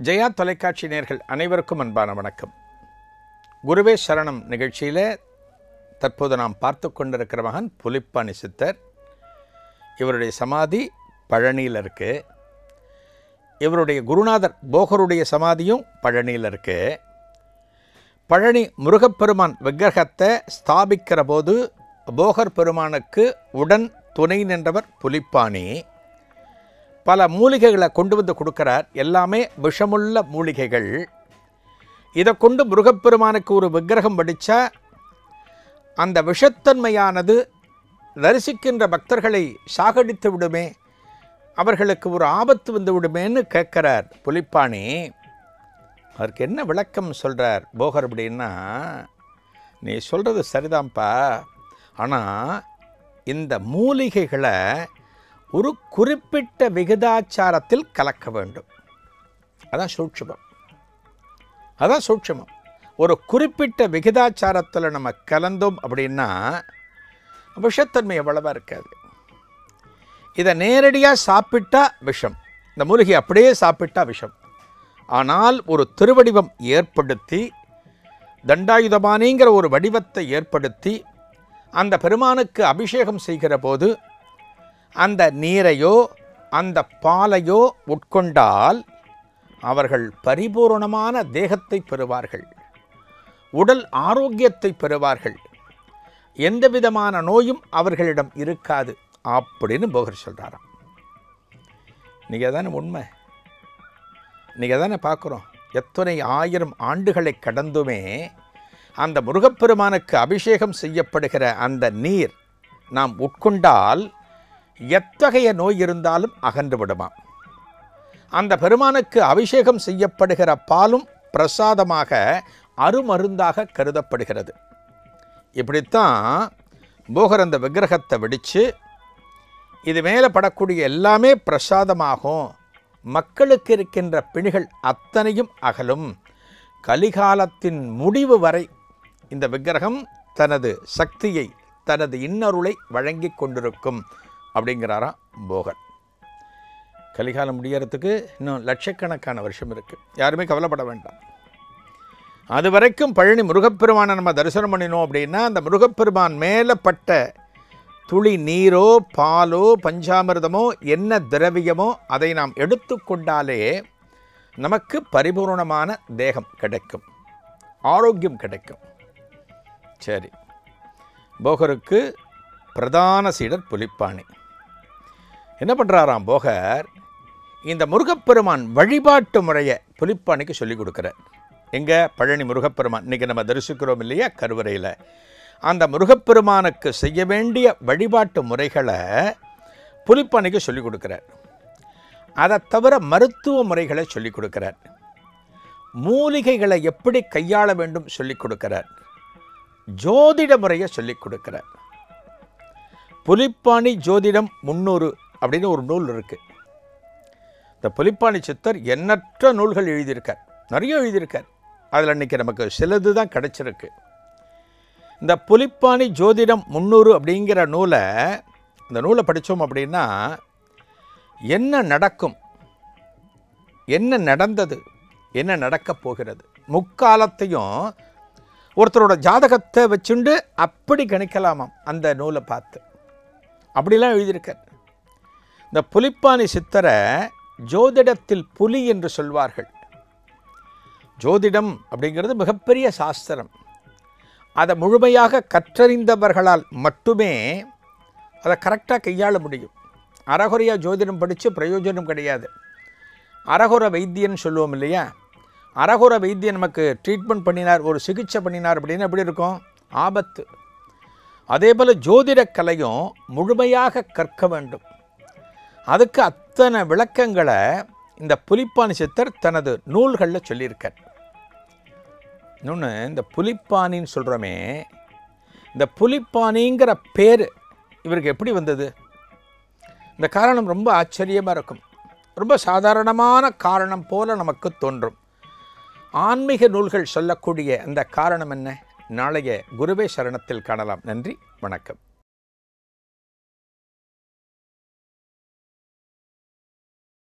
ஜெயா தொலைக்காட்சி நேர்கள் அனைவருக்கும் அன்பான வணக்கம் குருவே சரணம் நிகழ்ச்சியில் தற்போது நாம் பார்த்து கொண்டிருக்கிற மகன் புலிப்பாணி சித்தர் இவருடைய சமாதி பழனியில் இருக்கு இவருடைய குருநாதர் போகருடைய சமாதியும் பழனியில் இருக்கு பழனி முருகப்பெருமான் விக்கிரகத்தை ஸ்தாபிக்கிற போது போகர் பெருமானுக்கு உடன் துணை நின்றவர் புலிப்பாணி பல மூலிகைகளை கொண்டு வந்து கொடுக்கிறார் எல்லாமே விஷமுள்ள மூலிகைகள் இதை கொண்டு முருகப்பெருமானுக்கு ஒரு விக்கிரகம் வடித்தா அந்த விஷத்தன்மையானது தரிசிக்கின்ற பக்தர்களை சாகடித்து விடுமே அவர்களுக்கு ஒரு ஆபத்து வந்து விடுமேன்னு கேட்குறார் புலிப்பாணி அதற்கு என்ன விளக்கம் சொல்கிறார் போகர் அப்படின்னா நீ சொல்கிறது சரிதான்ப்பா ஆனால் இந்த மூலிகைகளை ஒரு குறிப்பிட்ட விகிதாச்சாரத்தில் கலக்க வேண்டும் அதான் சூட்சுமம் அதான் சூட்சுமம் ஒரு குறிப்பிட்ட விகிதாச்சாரத்தில் நம்ம கலந்தோம் அப்படின்னா விஷத்தன்மை எவ்வளவா இருக்காது இதை நேரடியாக சாப்பிட்டா விஷம் இந்த மூலிகை அப்படியே சாப்பிட்டா விஷம் ஆனால் ஒரு திருவடிவம் ஏற்படுத்தி தண்டாயுதபாணிங்கிற ஒரு வடிவத்தை ஏற்படுத்தி அந்த பெருமானுக்கு அபிஷேகம் செய்கிற போது அந்த நீரையோ அந்த பாலையோ உட்கொண்டால் அவர்கள் பரிபூரணமான தேகத்தை பெறுவார்கள் உடல் ஆரோக்கியத்தை பெறுவார்கள் எந்த விதமான நோயும் அவர்களிடம் இருக்காது அப்படின்னு போகர் சொல்கிறாராம் நீங்கள் தானே உண்மை நீங்கள் தானே பார்க்குறோம் எத்தனை ஆயிரம் ஆண்டுகளை கடந்துமே அந்த முருகப்பெருமானுக்கு அபிஷேகம் செய்யப்படுகிற அந்த நீர் நாம் உட்கொண்டால் எத்தகைய நோய் இருந்தாலும் அகன்று விடுமாம் அந்த பெருமானுக்கு அபிஷேகம் செய்யப்படுகிற பாலும் பிரசாதமாக அருமருந்தாக கருதப்படுகிறது இப்படித்தான் போகர் அந்த விக்கிரகத்தை வெடித்து இது மேலே படக்கூடிய எல்லாமே பிரசாதமாகும் மக்களுக்கு இருக்கின்ற பிணிகள் அத்தனையும் அகலும் கலிகாலத்தின் முடிவு வரை இந்த விக்கிரகம் தனது சக்தியை தனது இன்னருளை வழங்கி கொண்டிருக்கும் அப்படிங்கிறாராம் போகர் கலிகாலம் முடியறதுக்கு இன்னும் லட்சக்கணக்கான வருஷம் இருக்குது யாருமே கவலைப்பட வேண்டாம் அது வரைக்கும் பழனி முருகப்பெருமானை நம்ம தரிசனம் பண்ணினோம் அப்படின்னா அந்த முருகப்பெருமான் மேலே பட்ட துளி நீரோ பாலோ பஞ்சாமிர்தமோ என்ன திரவியமோ அதை நாம் எடுத்துக்கொண்டாலே நமக்கு பரிபூர்ணமான தேகம் கிடைக்கும் ஆரோக்கியம் கிடைக்கும் சரி போகருக்கு பிரதான சீடர் புலிப்பாணி என்ன பண்ணுறாராம் போகர் இந்த முருகப்பெருமான் வழிபாட்டு முறையை புலிப்பாணிக்கு சொல்லிக் கொடுக்குறார் எங்கே பழனி முருகப்பெருமான் இன்றைக்கி நம்ம தரிசிக்கிறோம் இல்லையா கருவறையில் அந்த முருகப்பெருமானுக்கு செய்ய வேண்டிய வழிபாட்டு முறைகளை புலிப்பாணிக்கு சொல்லிக் கொடுக்குறார் அதை தவிர மருத்துவ முறைகளை சொல்லிக் கொடுக்குறார் மூலிகைகளை எப்படி கையாள வேண்டும் சொல்லிக் கொடுக்கிறார் ஜோதிட முறையை சொல்லிக் கொடுக்கிறார் புலிப்பாணி ஜோதிடம் முன்னூறு அப்படின்னு ஒரு நூல் இருக்கு இந்த புலிப்பாணி சித்தர் எண்ணற்ற நூல்கள் எழுதியிருக்கார் நிறைய எழுதியிருக்கார் அதில் இன்னைக்கு நமக்கு சிலது தான் கிடைச்சிருக்கு இந்த புலிப்பாணி ஜோதிடம் முன்னூறு அப்படிங்கிற நூலை இந்த நூலை படித்தோம் அப்படின்னா என்ன நடக்கும் என்ன நடந்தது என்ன நடக்கப் போகிறது முக்காலத்தையும் ஒருத்தரோட ஜாதகத்தை வச்சுண்டு அப்படி கணிக்கலாமாம் அந்த நூலை பார்த்து அப்படிலாம் எழுதியிருக்கார் இந்த புலிப்பாணி சித்தரை ஜோதிடத்தில் புலி என்று சொல்வார்கள் ஜோதிடம் அப்படிங்கிறது மிகப்பெரிய சாஸ்திரம் அதை முழுமையாக கற்றறிந்தவர்களால் மட்டுமே அதை கரெக்டாக கையாள முடியும் அறகுறையாக ஜோதிடம் படித்து பிரயோஜனம் கிடையாது அரகுர வைத்தியன் சொல்லுவோம் இல்லையா அரகுர வைத்தியன் நமக்கு ட்ரீட்மெண்ட் பண்ணினார் ஒரு சிகிச்சை பண்ணினார் அப்படின்னு எப்படி இருக்கும் ஆபத்து அதே போல் ஜோதிட கலையும் முழுமையாக கற்க வேண்டும் அதுக்கு அத்தனை விளக்கங்களை இந்த புலிப்பாணி சித்தர் தனது நூல்களில் சொல்லியிருக்கார் இன்னொன்று இந்த புலிப்பானின்னு சொல்கிறோமே இந்த புலிப்பானிங்கிற பேர் இவருக்கு எப்படி வந்தது இந்த காரணம் ரொம்ப ஆச்சரியமாக இருக்கும் ரொம்ப சாதாரணமான காரணம் போல நமக்கு தோன்றும் ஆன்மீக நூல்கள் சொல்லக்கூடிய அந்த காரணம் என்ன நாளைய குருவே சரணத்தில் காணலாம் நன்றி வணக்கம்